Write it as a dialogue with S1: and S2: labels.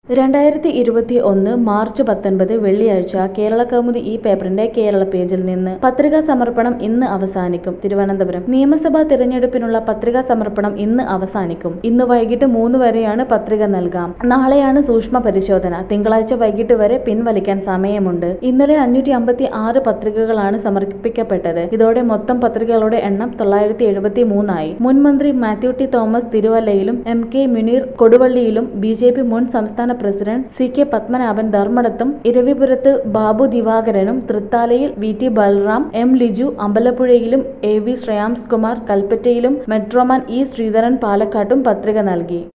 S1: രണ്ടായിരത്തി ഇരുപത്തി ഒന്ന് മാർച്ച് പത്തൊൻപത് വെള്ളിയാഴ്ച കേരള കൗമുദി ഈ പേപ്പറിന്റെ കേരള പേജിൽ നിന്ന് പത്രികാ സമർപ്പണം ഇന്ന് അവസാനിക്കും തിരുവനന്തപുരം നിയമസഭാ തിരഞ്ഞെടുപ്പിനുള്ള പത്രികാ സമർപ്പണം ഇന്ന് അവസാനിക്കും ഇന്ന് വൈകിട്ട് മൂന്ന് വരെയാണ് പത്രിക നൽകാം നാളെയാണ് സൂക്ഷ്മ പരിശോധന തിങ്കളാഴ്ച വൈകിട്ട് വരെ പിൻവലിക്കാൻ സമയമുണ്ട് ഇന്നലെ അഞ്ഞൂറ്റി അമ്പത്തി ആറ് പത്രികകളാണ് സമർപ്പിക്കപ്പെട്ടത് ഇതോടെ മൊത്തം പത്രികകളുടെ എണ്ണം തൊള്ളായിരത്തി എഴുപത്തി മൂന്നായി മുൻ മന്ത്രി മാത്യു ടി തോമസ് തിരുവല്ലയിലും എം കെ മുനീർ കൊടുവള്ളിയിലും ബി ജെ പി മുൻ സംസ്ഥാന പ്രസിഡന്റ് സി കെ പത്മനാഭൻ ധർമ്മടത്തും ഇരവിപുരത്ത് ബാബു ദിവാകരനും തൃത്താലയിൽ V T Balram M Liju അമ്പലപ്പുഴയിലും എ വി ശ്രേയാംസ് കുമാർ കൽപ്പറ്റയിലും മെട്രോമാൻ ഇ ശ്രീധരൻ പാലക്കാട്ടും പത്രിക നൽകി